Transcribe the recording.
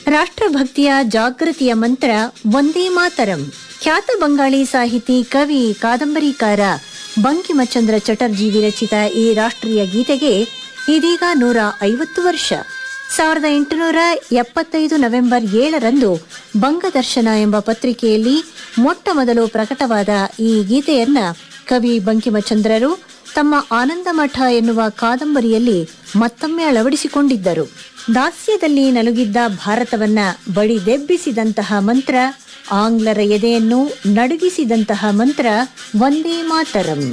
ರಾಷ್ಟ್ರಭಕ್ತಿಯ ಜಾಗೃತಿಯ ಮಂತ್ರ ಒಂದೇ ಮಾತರಂ ಖ್ಯಾತ ಬಂಗಾಳಿ ಸಾಹಿತಿ ಕವಿ ಕಾದಂಬರಿಕಾರ ಬಂಕಿಮಚಂದ್ರ ಚಟರ್ಜಿ ವಿರಚಿತ ಈ ರಾಷ್ಟ್ರೀಯ ಗೀತೆಗೆ ಇದೀಗ ನೂರ ಐವತ್ತು ವರ್ಷ ಸಾವಿರದ ಎಂಟುನೂರ ಎಪ್ಪತ್ತೈದು ನವೆಂಬರ್ ಏಳರಂದು ಬಂಗದರ್ಶನ ಎಂಬ ಪತ್ರಿಕೆಯಲ್ಲಿ ಮೊಟ್ಟ ಮೊದಲು ಪ್ರಕಟವಾದ ಈ ಗೀತೆಯನ್ನ ಕವಿ ಬಂಕಿಮಚಂದ್ರರು ತಮ್ಮ ಆನಂದಮಠ ಎನ್ನುವ ಕಾದಂಬರಿಯಲ್ಲಿ ಮತ್ತೊಮ್ಮೆ ಅಳವಡಿಸಿಕೊಂಡಿದ್ದರು ದಾಸ್ಯದಲ್ಲಿ ನಲುಗಿದ್ದ ಭಾರತವನ್ನ ಬಡಿದೆಬ್ಬಿಸಿದಂತಹ ಮಂತ್ರ ಆಂಗ್ಲರ ಎದೆಯನ್ನು ನಡುಗಿಸಿದಂತಹ ಮಂತ್ರ ಒಂದೇ ಮಾತರಂ